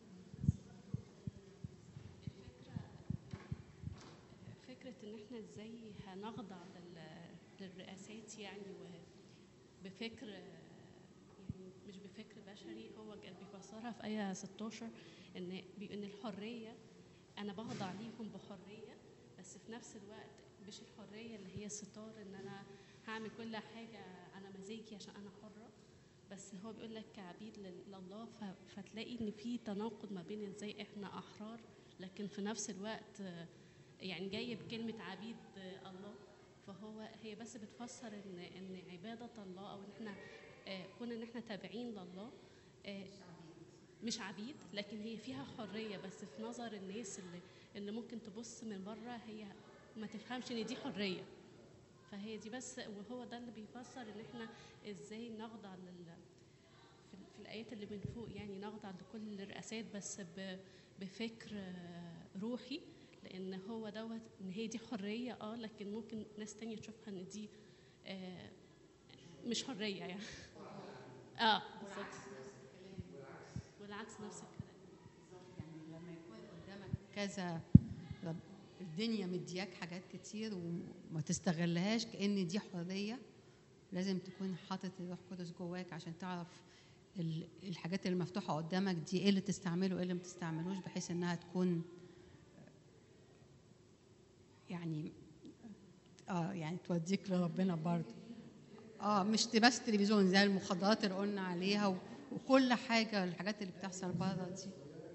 فكرة إن إحنا إزاي هنخضع لل- للرئاسات يعني وبفكر يعني مش بفكر بشري هو كان بيفسرها في آية 16 إن بي- إن الحرية أنا بخضع ليهم بحرية بس في نفس الوقت مش الحرية اللي هي الستار إن أنا هعمل كل حاجة على مزاجي عشان أنا حرة بس هو بيقول لك كعبيد لل- لله ف- فتلاقي إن في تناقض ما بين إزاي إحنا أحرار لكن في نفس الوقت آه، يعني جاي بكلمة عبيد آه، الله فهو هي بس بتفسر ان ان عبادة الله او ان احنا آه، كون ان احنا تابعين لله آه، مش عبيد لكن هي فيها حرية بس في نظر الناس اللي اللي ممكن تبص من بره هي ما تفهمش ان دي حرية فهي دي بس وهو ده اللي بيفسر ان احنا ازاي نخضع لل في, في الايات اللي من فوق يعني نخضع لكل الرئاسات بس ب- بفكر آه، روحي لان هو دوت ان هي دي حريه اه لكن ممكن ناس تانية تشوفها ان دي آه مش حريه يعني اه بالظبط والعكس نفس الكلام يعني لما يكون قدامك كذا رب- الدنيا مدياك حاجات كتير وما تستغلهاش كأن دي حرية لازم تكون حاطط الروح القدس جواك عشان تعرف ال- الحاجات اللي مفتوحة قدامك دي ايه اللي تستعمله وايه اللي ما تستعملوش بحيث انها تكون يعني اه يعني توديك لربنا برضه اه مش بس تلفزيون زي المخدرات اللي قلنا عليها و- وكل حاجة الحاجات اللي بتحصل بره دي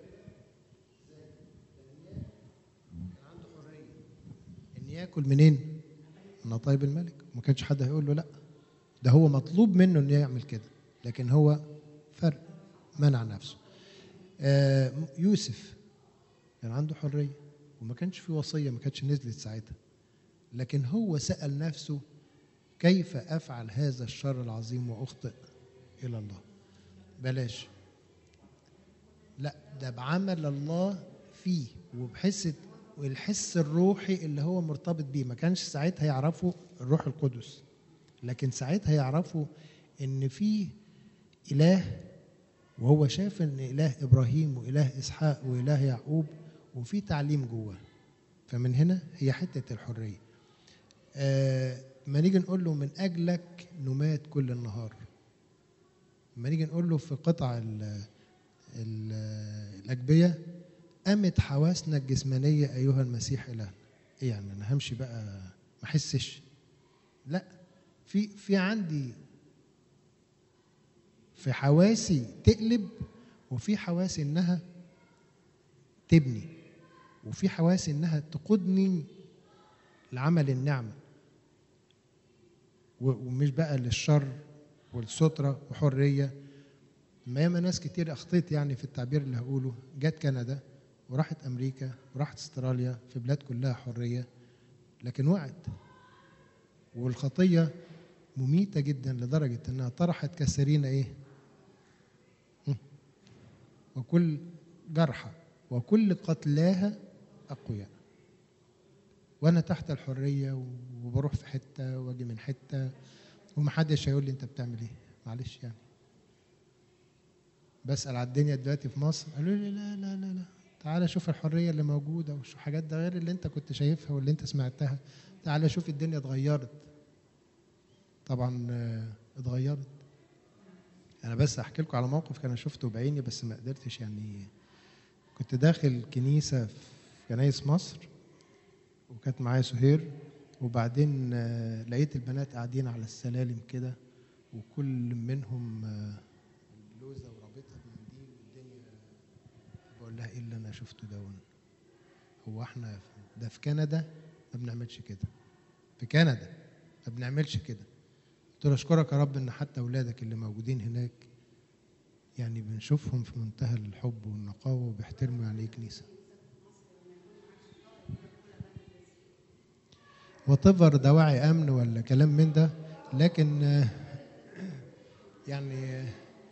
ان ياكل منين؟ من طيب الملك ما كانش حد هيقول له لا ده هو مطلوب منه انه يعمل كده لكن هو فرق منع نفسه آه يوسف كان عنده حريه وما كانش في وصيه ما كانتش نزلت ساعتها لكن هو سال نفسه كيف افعل هذا الشر العظيم واخطئ الى الله بلاش لا ده بعمل الله فيه وبحس والحس الروحي اللي هو مرتبط بيه ما كانش ساعتها يعرفوا الروح القدس لكن ساعتها يعرفوا ان في اله وهو شاف ان اله ابراهيم واله اسحاق واله يعقوب وفي تعليم جوه فمن هنا هي حته الحريه آه ما نيجي نقول له من اجلك نمات كل النهار ما نيجي نقول له في قطع ال ال الاجبيه قامت حواسنا الجسمانيه ايها المسيح الهنا ايه يعني انا همشي بقى ما احسش لا في في عندي في حواسي تقلب وفي حواسي انها تبني وفي حواسي انها تقودني لعمل النعمه و- ومش بقى للشر والستره وحريه ما ياما ناس كتير اخطيت يعني في التعبير اللي هقوله جت كندا وراحت امريكا وراحت استراليا في بلاد كلها حريه لكن وقعت والخطيه مميته جدا لدرجه انها طرحت كثيرين ايه هم. وكل جرحى وكل قتلاها اقوياء وانا تحت الحريه وبروح في حته واجي من حته ومحدش هيقول لي انت بتعمل ايه معلش يعني بسال على الدنيا دلوقتي في مصر قالوا لي لا لا لا لا تعالى شوف الحريه اللي موجوده وشوف حاجات ده غير اللي انت كنت شايفها واللي انت سمعتها تعالى شوف الدنيا اتغيرت طبعا آه، اتغيرت انا بس احكي لكم على موقف كان شفته بعيني بس ما قدرتش يعني كنت داخل كنيسه في كنايس مصر وكانت معايا سهير وبعدين آه، لقيت البنات قاعدين على السلالم كده وكل منهم آه، بلوزه ورابطها بمنديل والدنيا بقول لها ايه اللي انا شفته ده هو احنا في- ده في كندا ما بنعملش كده في كندا ما بنعملش كده قلت له اشكرك يا رب ان حتى اولادك اللي موجودين هناك يعني بنشوفهم في منتهى الحب والنقاوه وبيحترموا يعني ايه كنيسه وتفر دواعي امن ولا كلام من ده لكن آه، يعني آه،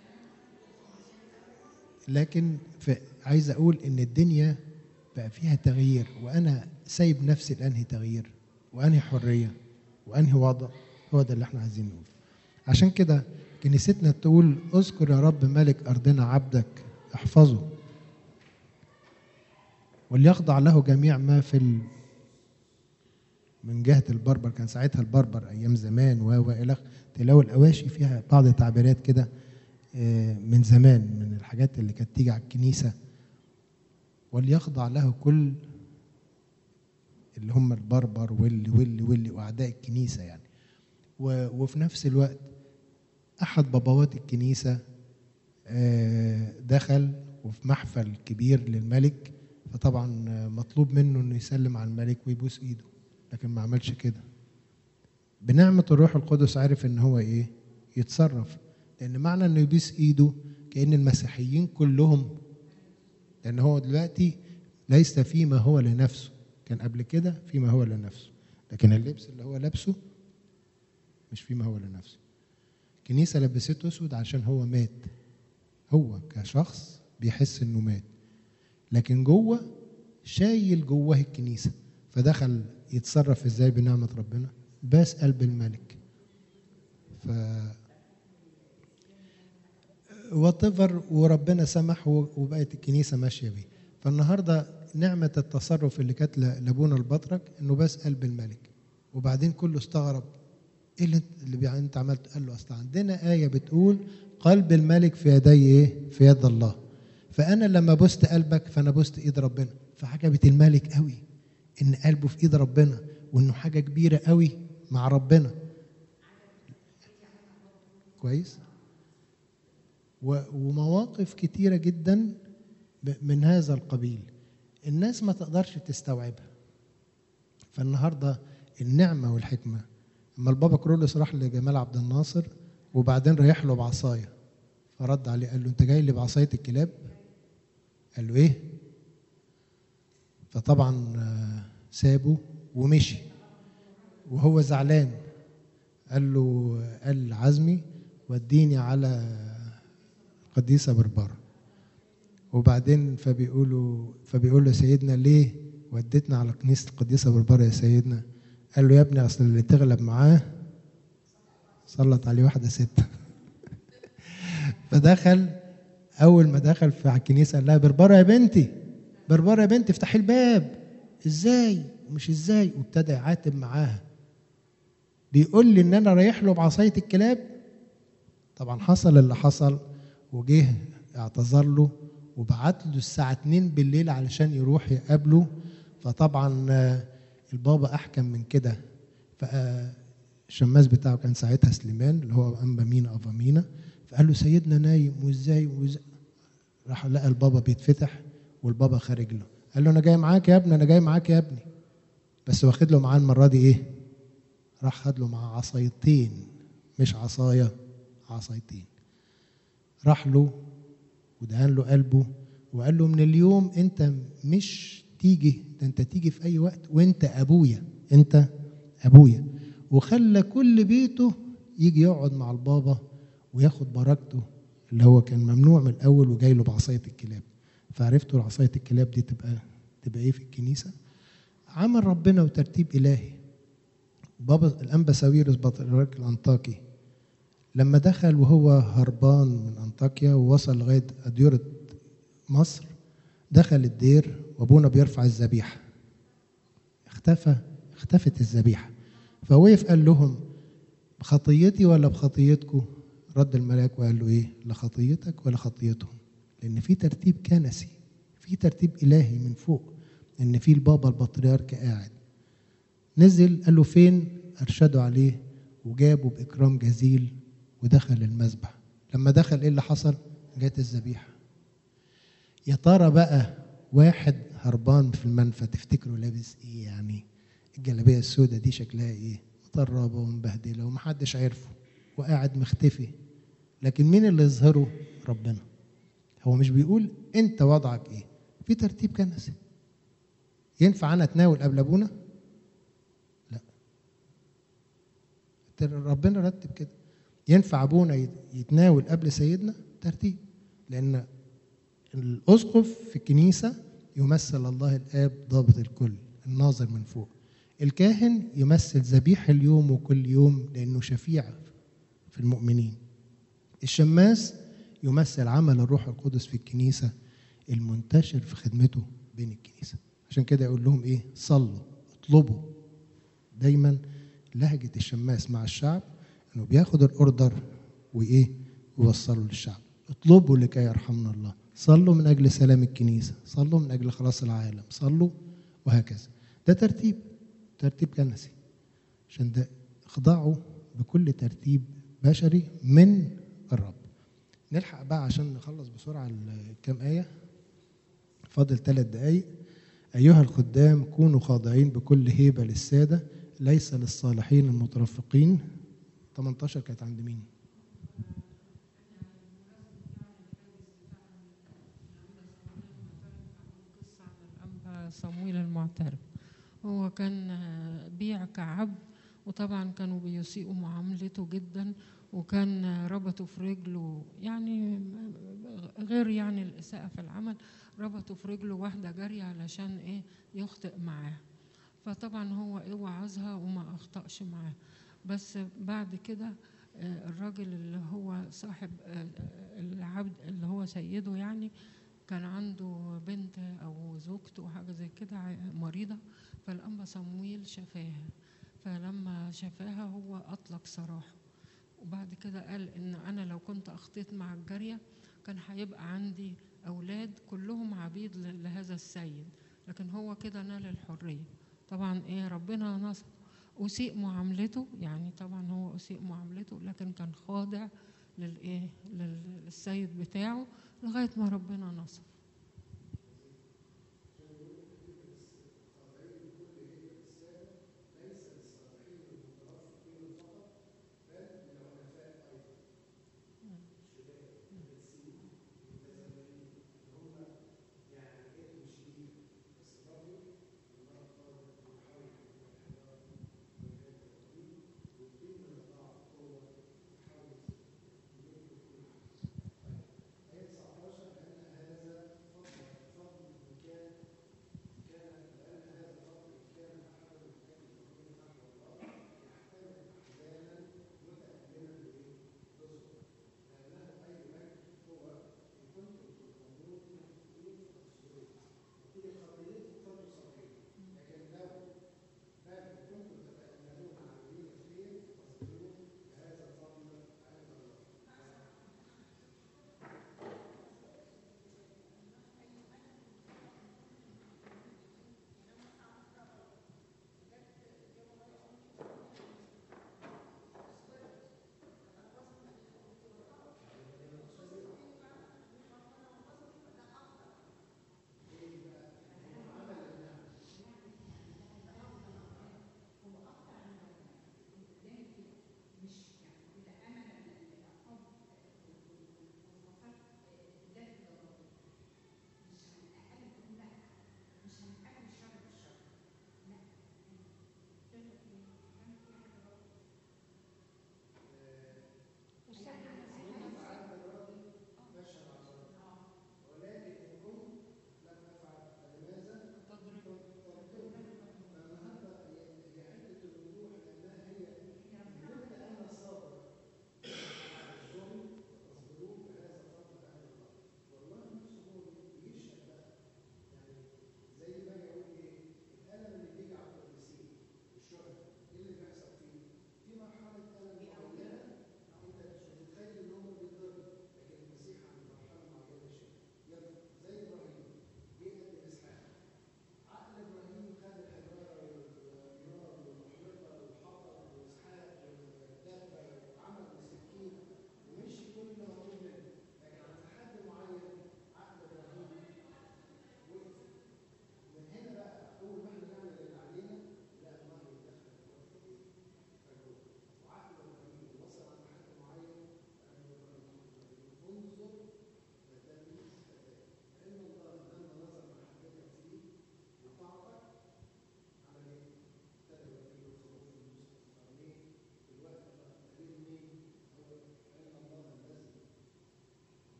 لكن في عايز اقول ان الدنيا بقى فيها تغيير وانا سايب نفسي لانهي تغيير وانهي حريه وانهي وضع هو ده اللي احنا عايزين نقوله عشان كده كنيستنا تقول اذكر يا رب ملك ارضنا عبدك احفظه وليخضع له جميع ما في ال... من جهه البربر كان ساعتها البربر ايام زمان و و الى آخره. تلاقوا الاواشي فيها بعض التعبيرات كده آه، من زمان من الحاجات اللي كانت تيجي على الكنيسه وليخضع له كل اللي هم البربر واللي واللي واللي واعداء الكنيسه يعني و- وفي نفس الوقت احد بابوات الكنيسه آه، دخل وفي محفل كبير للملك فطبعا آه، مطلوب منه انه يسلم على الملك ويبوس ايده لكن ما عملش كده بنعمة الروح القدس عارف ان هو ايه يتصرف لان معنى انه يبوس ايده كأن المسيحيين كلهم لان هو دلوقتي ليس فيما هو لنفسه كان قبل كده فيما هو لنفسه لكن اللبس اللي هو لابسه مش فيما هو لنفسه الكنيسة لبسته اسود عشان هو مات هو كشخص بيحس انه مات لكن جوه شايل جواه الكنيسة فدخل يتصرف ازاي بنعمة ربنا باس قلب الملك ف واتيفر وربنا سمح و- وبقت الكنيسة ماشية بيه فالنهاردة نعمة التصرف اللي كانت ل- لابونا البطرك انه باس قلب الملك وبعدين كله استغرب ايه اللي انت- اللي بيع- انت عملته قال له اصل عندنا آية بتقول قلب الملك في يدي ايه في يد الله فانا لما بوست قلبك فانا بوست ايد ربنا فعجبت الملك قوي ان قلبه في ايد ربنا وانه حاجه كبيره قوي مع ربنا كويس و- ومواقف كتيره جدا ب- من هذا القبيل الناس ما تقدرش تستوعبها فالنهارده النعمه والحكمه اما البابا كرولوس راح لجمال عبد الناصر وبعدين رايح له بعصايه فرد عليه قال له انت جاي لي بعصايه الكلاب قال له ايه فطبعا آه، سابه ومشي وهو زعلان قال له قال عزمي وديني على قديسة بربرة وبعدين فبيقولوا فبيقول له سيدنا ليه وديتنا على كنيسة القديسة بربرة يا سيدنا قال له يا ابني أصل اللي تغلب معاه سلط عليه واحدة ست فدخل أول ما دخل في على الكنيسة قال لها بربرة يا بنتي بربرة يا بنتي افتحي الباب ازاي ومش ازاي وابتدى يعاتب معاها بيقول لي ان انا رايح له بعصايه الكلاب طبعا حصل اللي حصل وجه اعتذر له وبعت له الساعه 2 بالليل علشان يروح يقابله فطبعا آه، البابا احكم من كده فالشماس بتاعه كان ساعتها سليمان اللي هو انبا مينا افا مينا فقال له سيدنا نايم وازاي وازاي راح لقى البابا بيتفتح والبابا خارج له قال له انا جاي معاك يا ابني انا جاي معاك يا ابني بس واخد له معاه المره دي ايه راح خد له معاه عصايتين مش عصايه عصايتين راح له ودهن له قلبه وقال له من اليوم انت مش تيجي ده انت تيجي في اي وقت وانت ابويا انت ابويا وخلى كل بيته يجي يقعد مع البابا وياخد بركته اللي هو كان ممنوع من الاول وجاي له بعصايه الكلاب فعرفتوا عصايه الكلاب دي تبقى تبقى ايه في الكنيسه عمل ربنا وترتيب الهي بابا الانبا ساويرس بطريرك الانطاكي لما دخل وهو هربان من انطاكيا ووصل لغايه اديره مصر دخل الدير وابونا بيرفع الذبيحه اختفى اختفت الذبيحه فوقف قال لهم بخطيتي ولا بخطيتكم رد الملاك وقال له ايه لا خطيتك ولا خطيتهم لان في ترتيب كنسي في ترتيب الهي من فوق ان في البابا البطريرك قاعد نزل قال له فين ارشدوا عليه وجابوا باكرام جزيل ودخل المذبح لما دخل ايه اللي حصل جت الذبيحه يا ترى بقى واحد هربان في المنفى تفتكروا لابس ايه يعني الجلابيه السوداء دي شكلها ايه مطربه ومبهدله ومحدش عرفه وقاعد مختفي لكن مين اللي يظهره ربنا هو مش بيقول انت وضعك ايه في ترتيب كنسي ينفع انا اتناول قبل ابونا لا ربنا رتب كده ينفع ابونا يتناول قبل سيدنا ترتيب لان الاسقف في الكنيسه يمثل الله الاب ضابط الكل الناظر من فوق الكاهن يمثل ذبيح اليوم وكل يوم لانه شفيع في المؤمنين الشماس يمثل عمل الروح القدس في الكنيسه المنتشر في خدمته بين الكنيسه عشان كده يقول لهم ايه صلوا اطلبوا دايما لهجه الشماس مع الشعب انه بياخد الاوردر وايه ويوصله للشعب اطلبوا لكي يرحمنا الله صلوا من اجل سلام الكنيسه صلوا من اجل خلاص العالم صلوا وهكذا ده ترتيب ترتيب كنسي عشان ده اخضعوا بكل ترتيب بشري من الرب نلحق بقى عشان نخلص بسرعه الكام ايه فاضل ثلاث دقايق ايها الخدام كونوا خاضعين بكل هيبه للساده ليس للصالحين المترفقين 18 كانت عند مين؟ قصة عن الأنبا صمويل المعترف هو كان بيع كعبد وطبعا كانوا بيسيئوا معاملته جدا وكان ربطوا في رجله يعني غير يعني الإساءة في العمل ربطوا في رجله واحدة جارية علشان إيه يخطئ معاها فطبعا هو إيه وعظها وما أخطأش معاها بس بعد كده الراجل اللي هو صاحب العبد اللي هو سيده يعني كان عنده بنت او زوجته او حاجه زي كده مريضه فالانبا صمويل شفاها فلما شفاها هو اطلق سراحه وبعد كده قال ان انا لو كنت اخطيت مع الجاريه كان هيبقى عندي اولاد كلهم عبيد لهذا السيد لكن هو كده نال الحريه طبعا ايه ربنا نصر أسيء معاملته يعني طبعا هو أسيء معاملته لكن كان خاضع للإيه للسيد بتاعه لغاية ما ربنا نصر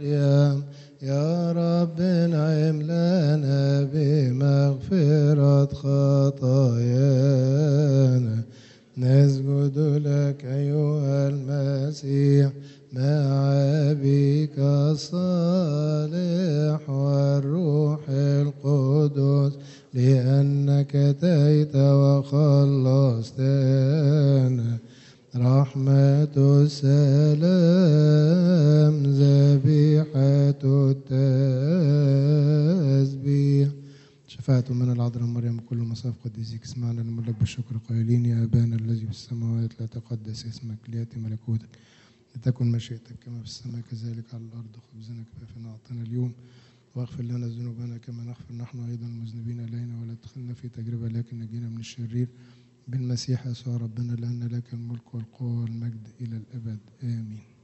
مريم يا رب انعم لنا بمغفرة خطايانا نسجد لك أيها المسيح مع أبيك الصالح والروح القدس لأنك أتيت وخلصتنا رحمة السلام ذبيحة التسبيح شفاعة من العذراء مريم كل مصاف قديسك اسمعنا نملك بالشكر قائلين يا أبانا الذي في السماوات لا تقدس اسمك ليأتي ملكوتك لتكن مشيئتك كما في السماء كذلك على الأرض خبزنا كفافنا أعطنا اليوم واغفر لنا ذنوبنا كما نغفر نحن أيضا المذنبين إلينا ولا تدخلنا في تجربة لكن نجينا من الشرير بالمسيح يسوع ربنا لأن لك الملك والقوة والمجد إلى الأبد آمين